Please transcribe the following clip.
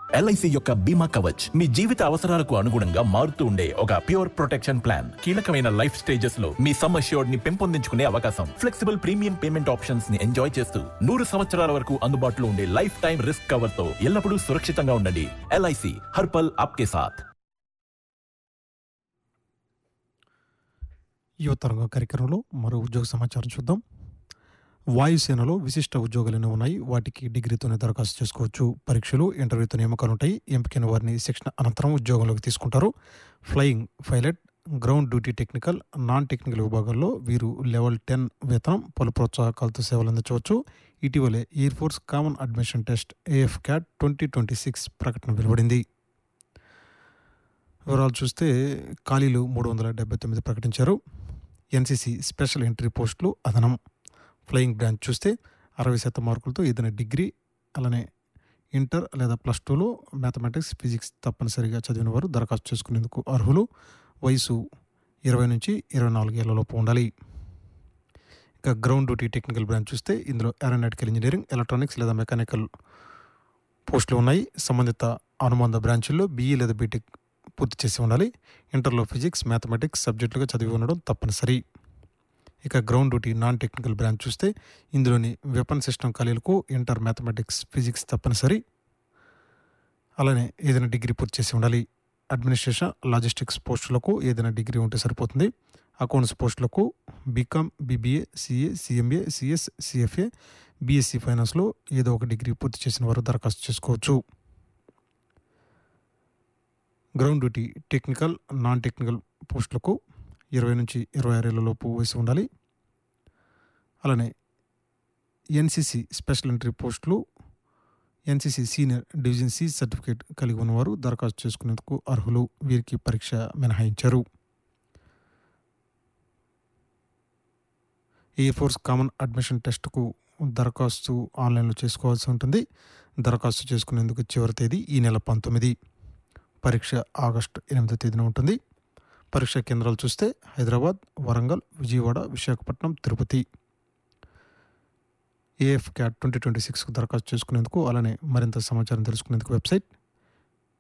LIC యొక్క బీమా కవచ్ మీ జీవిత అవసరాలకు అనుగుణంగా మారుతూ ఉండే ఒక ప్యూర్ ప్రొటెక్షన్ ప్లాన్ కీలకమైన లైఫ్ స్టేజెస్ లో మీ సమ్ అష్యూర్డ్ ని పెంపొందించుకునే అవకాశం ఫ్లెక్సిబుల్ ప్రీమియం పేమెంట్ ఆప్షన్స్ ని ఎంజాయ్ చేస్తూ నూరు సంవత్సరాల వరకు అందుబాటులో ఉండే లైఫ్ టైం రిస్క్ కవర్ తో ఎల్లప్పుడూ సురక్షితంగా ఉండండి ఎల్ఐసి హర్పల్ ఆప్కే సాథ్ యువతరంగ కార్యక్రమంలో మరో ఉద్యోగ సమాచారం చూద్దాం వాయుసేనలో విశిష్ట ఉద్యోగాలు ఎన్ని ఉన్నాయి వాటికి డిగ్రీతోనే దరఖాస్తు చేసుకోవచ్చు పరీక్షలు ఇంటర్వ్యూతో నియామకాలు ఉంటాయి ఎంపికైన వారిని శిక్షణ అనంతరం ఉద్యోగంలోకి తీసుకుంటారు flying pilot ground duty technical non technical విభాగాల్లో వీరు లెవెల్ టెన్ వేతనం పలు ప్రోత్సాహకాలతో సేవలు అందించవచ్చు ఇటీవలే air force common admission test AF CAT twenty twenty six ప్రకటన వెలువడింది వివరాలు చూస్తే ఖాళీలు మూడు వందల డెబ్బై తొమ్మిది ప్రకటించారు ఎన్సీసీ స్పెషల్ ఎంట్రీ పోస్టులు అదనం ఫ్లయింగ్ బ్రాంచ్ చూస్తే అరవై శాతం మార్కులతో ఏదైనా డిగ్రీ అలానే ఇంటర్ లేదా ప్లస్ టూలో మ్యాథమెటిక్స్ ఫిజిక్స్ తప్పనిసరిగా చదివిన వారు దరఖాస్తు చేసుకునేందుకు అర్హులు వయసు ఇరవై నుంచి ఇరవై నాలుగు ఏళ్లలోపు ఉండాలి ఇక గ్రౌండ్ డ్యూటీ టెక్నికల్ బ్రాంచ్ చూస్తే ఇందులో ఏరోనాటికల్ ఇంజనీరింగ్ ఎలక్ట్రానిక్స్ లేదా మెకానికల్ పోస్టులు ఉన్నాయి సంబంధిత అనుబంధ బ్రాంచుల్లో బీఈ లేదా బీటెక్ పూర్తి చేసి ఉండాలి ఇంటర్లో ఫిజిక్స్ మ్యాథమెటిక్స్ సబ్జెక్టులుగా చదివి ఉండడం తప్పనిసరి ఇక ground duty non technical branch చూస్తే ఇందులోని వెపన్ సిస్టమ్ ఖాళీలకు ఇంటర్ మ్యాథమెటిక్స్ ఫిజిక్స్ తప్పనిసరి అలానే ఏదైనా డిగ్రీ పూర్తి చేసి ఉండాలి అడ్మినిస్ట్రేషన్ లాజిస్టిక్స్ పోస్టులకు ఏదైనా డిగ్రీ ఉంటే సరిపోతుంది అకౌంట్స్ పోస్టులకు BCom BBA CA CMA CS CFA BSc ఫైనాన్స్లో ఏదో ఒక డిగ్రీ పూర్తి చేసిన వారు దరఖాస్తు చేసుకోవచ్చు ground duty technical non technical పోస్టులకు ఇరవై నుంచి ఇరవై ఆరేళ్లలోపు వయసు ఉండాలి అలానే ఎన్సీసీ స్పెషల్ ఎంట్రీ పోస్టులు NCC senior division C certificate కలిగి ఉన్నవారు దరఖాస్తు చేసుకునేందుకు అర్హులు వీరికి పరీక్ష మినహాయించారు ఎయిర్ ఫోర్స్ కామన్ అడ్మిషన్ టెస్ట్కు దరఖాస్తు ఆన్లైన్లో చేసుకోవాల్సి ఉంటుంది దరఖాస్తు చేసుకునేందుకు చివరి తేదీ ఈ నెల పంతొమ్మిది పరీక్ష ఆగస్టు ఎనిమిదో తేదీన ఉంటుంది పరీక్షా కేంద్రాలు చూస్తే Hyderabad Warangal Vijayawada Visakhapatnam Tirupati AF CAT twenty twenty సిక్స్కు దరఖాస్తు చేసుకునేందుకు అలానే మరింత సమాచారం తెలుసుకునేందుకు వెబ్సైట్